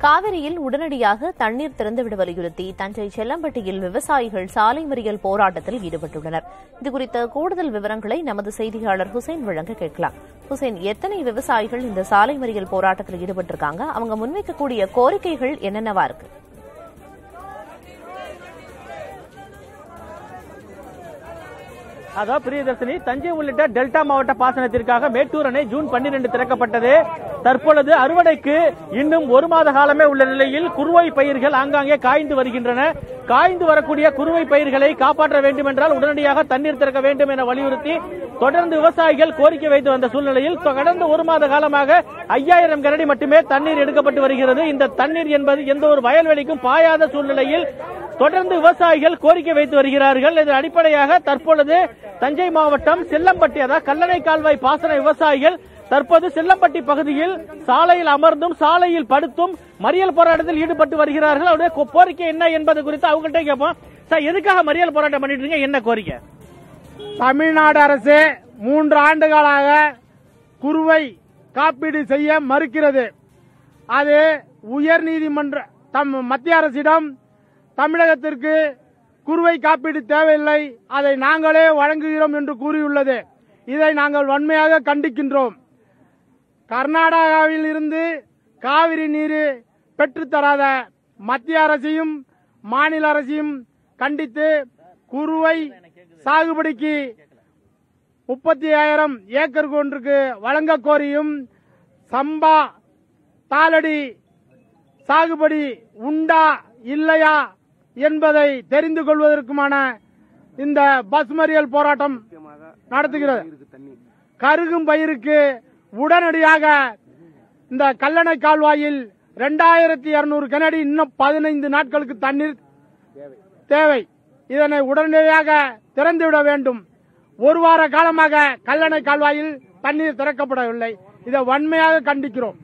காவிரியில் உடனடியாக தண்ணீர் திறந்துவிட வலியுறுத்தி தஞ்சை செல்லம்பட்டியில் விவசாயிகள் சாலை மறியல் போராட்டத்தில் ஈடுபட்டுள்ளனர் இதுகுறித்த கூடுதல் விவரங்களை நமது செய்தியாளர் ஹுசைன் வழங்க கேட்கலாம் ஹுசைன் எத்தனை விவசாயிகள் இந்த சாலை மறியல் போராட்டத்தில் ஈடுபட்டிருக்காங்க அவங்க முன்வைக்கக்கூடிய கோரிக்கைகள் என்னென்னவா இருக்கு அதாவது பிரியதர்ஷினி தஞ்சை உள்ளிட்ட டெல்டா மாவட்ட பாசனத்திற்காக மேட்டூர் அணை ஜூன் பன்னிரண்டு திறக்கப்பட்டது தற்பொழுது அறுவடைக்கு இன்னும் ஒரு மாத காலமே உள்ள நிலையில் குறுவை பயிர்கள் ஆங்காங்கே காய்ந்து வருகின்றன காய்ந்து வரக்கூடிய குறுவை பயிர்களை காப்பாற்ற வேண்டும் என்றால் உடனடியாக தண்ணீர் திறக்க வேண்டும் என வலியுறுத்தி தொடர்ந்து விவசாயிகள் கோரிக்கை வைத்து வந்த சூழ்நிலையில் கடந்த ஒரு மாத காலமாக ஐயாயிரம் கனடி மட்டுமே தண்ணீர் எடுக்கப்பட்டு வருகிறது இந்த தண்ணீர் என்பது எந்த ஒரு வயல்வெளிக்கும் பாயாத சூழ்நிலையில் தொடர்ந்து விவசாயிகள் கோரிக்கை வைத்து வருகிறார்கள் இதன் அடிப்படையாக தற்பொழுது தஞ்சை மாவட்டம் செல்லம்பட்டி அதாவது கல்லணை கால்வாய் பாசன விவசாயிகள் தற்போது செல்லம்பட்டி பகுதியில் சாலையில் அமர்ந்தும் சாலையில் படுத்தும் மறியல் போராட்டத்தில் ஈடுபட்டு வருகிறார்கள் அவருடைய கோ- கோரிக்கை என்ன என்பது குறித்து அவங்கள்ட்ட கேட்போம் சார் எதுக்காக மறியல் போராட்டம் பண்ணிட்டு இருக்கீங்க என்ன கோரிக்கை தமிழ்நாடு அரசு மூன்று ஆண்டுகளாக குறுவை காப்பீடு செய்ய மறுக்கிறது அது உயர் நீதிமன்ற தம் மத்திய அரசிடம் தமிழகத்திற்கு குறுவை காப்பீடு தேவையில்லை அதை நாங்களே வழங்குகிறோம் என்று கூறியுள்ளது இதை நாங்கள் வன்மையாக கண்டிக்கின்றோம் கர்நாடகாவில் இருந்து காவிரி நீர் பெற்றுத்தராத மத்திய அரசையும் மாநில அரசையும் கண்டித்து குறுவை சாகுபடிக்கு முப்பத்தி ஆயிரம் ஏக்கர் ஒன்றுக்கு வழங்க கோரியும் சம்பா தாளடி சாகுபடி உண்டா இல்லையா என்பதை தெரிந்து கொள்வதற்குமான இந்த பஸ் மறியல் போராட்டம் நடத்துகிறது கருகும் பயிருக்கு உடனடியாக இந்த கல்லணை கால்வாயில் இரண்டாயிரத்தி இருநூறு கனடி இன்னும் பதினைந்து நாட்களுக்கு தண்ணீர் தேவை இதனை உடனடியாக திறந்துவிட வேண்டும் ஒரு வார காலமாக கல்லணை கால்வாயில் தண்ணீர் திறக்கப்படவில்லை இதை வன்மையாக கண்டிக்கிறோம்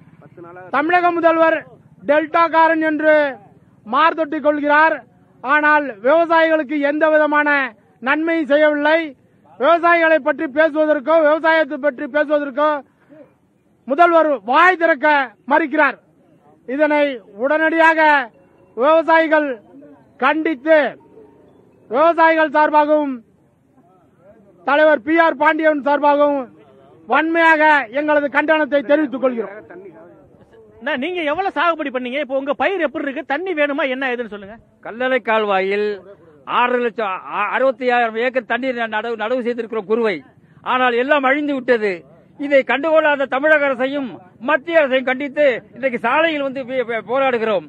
தமிழக முதல்வர் டெல்டாக்காரன் என்று மார்தொட்டிக் கொள்கிறார் ஆனால் விவசாயிகளுக்கு எந்த விதமான நன்மை செய்யவில்லை விவசாயிகளை பற்றி பேசுவதற்கோ விவசாயத்தை பற்றி பேசுவதற்கோ முதல்வர் வாய் திறக்க மறுக்கிறார் இதனை உடனடியாக விவசாயிகள் கண்டித்து விவசாயிகள் சார்பாகவும் தலைவர் பி ஆர் பாண்டியன் சார்பாகவும் வன்மையாக எங்களது கண்டனத்தை தெரிவித்துக் கொள்கிறோம் அண்ணா, நீங்க எவ்வளவு சாகுபடி பண்ணீங்க இப்போ உங்க பயிர் எப்படி இருக்கு தண்ணி வேணுமா என்ன ஏதுன்னு சொல்லுங்க கல்லணை கால்வாயில் ஆறு லட்சம் அ- அறுபத்தி ஆயிரம் ஏக்கர் தண்ணீர் நடவு நடவு செய்திருக்கிறோம் குருவை ஆனால் எல்லாம் அழிந்து விட்டது இதை கண்டுகொள்ளாத தமிழக அரசையும் மத்திய அரசையும் கண்டித்து இன்றைக்கு சாலையில் வந்து பே- பே- போராடுகிறோம்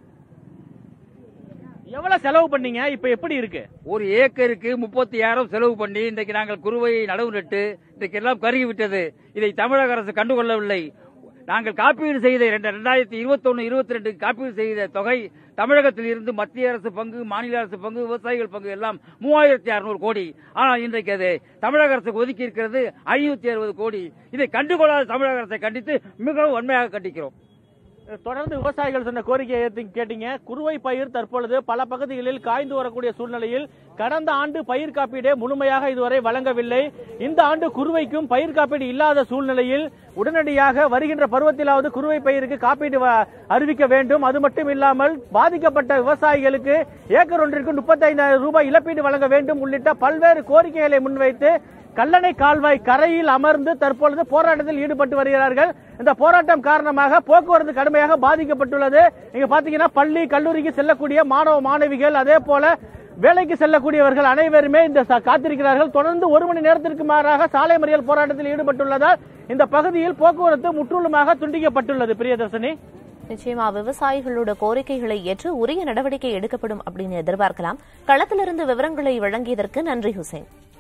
எவ்வளவு செலவு பண்ணீங்க இப்ப எப்படி இருக்கு ஒரு ஏக்கருக்கு முப்பத்தி ஆயிரம் செலவு பண்ணி இன்றைக்கு நாங்கள் குருவை நடவு நட்டு இன்றைக்கு எல்லாம் கருகி விட்டது இதை தமிழக அரசு கண்டுகொள்ளவில்லை நாங்கள் காப்பீடு செய்த ரெண்டாயிரத்தி இருபத்தி ஒன்னு இருபத்தி ரெண்டு காப்பீடு செய்த தொகை தமிழகத்தில் இருந்து மத்திய அரசு பங்கு மாநில அரசு பங்கு விவசாயிகள் பங்கு எல்லாம் மூவாயிரத்தி அறுநூறு கோடி ஆனால் இன்றைக்கு அது தமிழக அரசுக்கு ஒதுக்கி இருக்கிறது ஐநூத்தி அறுபது கோடி இதை கண்டுகொள்ளாத தமிழக அரசை கண்டித்து மிகவும் வன்மையாக கண்டிக்கிறோம் தொடர்ந்து விவசாயிகள் சொன்ன கோரிக்கையை ஏத்து கேட்டீங்க குறுவை பயிர் தற்பொழுது பல பகுதிகளில் காய்ந்து வரக்கூடிய சூழ்நிலையில் கடந்த ஆண்டு பயிர் காப்பீடே முழுமையாக இதுவரை வழங்கவில்லை இந்த ஆண்டு குறுவைக்கும் பயிர் காப்பீடு இல்லாத சூழ்நிலையில் உடனடியாக வருகின்ற பருவத்திலாவது குறுவை பயிருக்கு காப்பீடு வ- அறிவிக்க வேண்டும் அது மட்டும் இல்லாமல் பாதிக்கப்பட்ட விவசாயிகளுக்கு ஏக்கர் ஒன்றிற்கு முப்பத்தைந்தாயிரம் ரூபாய் இழப்பீடு வழங்க வேண்டும் உள்ளிட்ட பல்வேறு கோரிக்கைகளை முன்வைத்து கல்லணை கால்வாய் கரையில் அமர்ந்து தற்பொழுது போராட்டத்தில் ஈடுபட்டு வருகிறார்கள் இந்த போராட்டம் காரணமாக போக்குவரத்து கடுமையாக பாதிக்கப்பட்டுள்ளது நீங்க பாத்தீங்கன்னா பள்ளி கல்லூரிக்கு செல்லக்கூடிய மாணவ மாணவிகள் அதே போல வேலைக்கு செல்லக்கூடியவர்கள் அனைவருமே இந்த ச- காத்திருக்கிறார்கள் தொடர்ந்து ஒரு மணி நேரத்திற்கு மாறாக சாலை மறியல் போராட்டத்தில் ஈடுபட்டுள்ளதால் இந்த பகுதியில் போக்குவரத்து முற்றிலுமாக துண்டிக்கப்பட்டுள்ளது பிரியதர்ஷினி நிச்சயமா விவசாயிகளோட கோரிக்கைகளை ஏற்று உரிய நடவடிக்கை எடுக்கப்படும் அப்படின்னு எதிர்பார்க்கலாம் களத்திலிருந்து விவரங்களை வழங்கியதற்கு நன்றி ஹுசைன்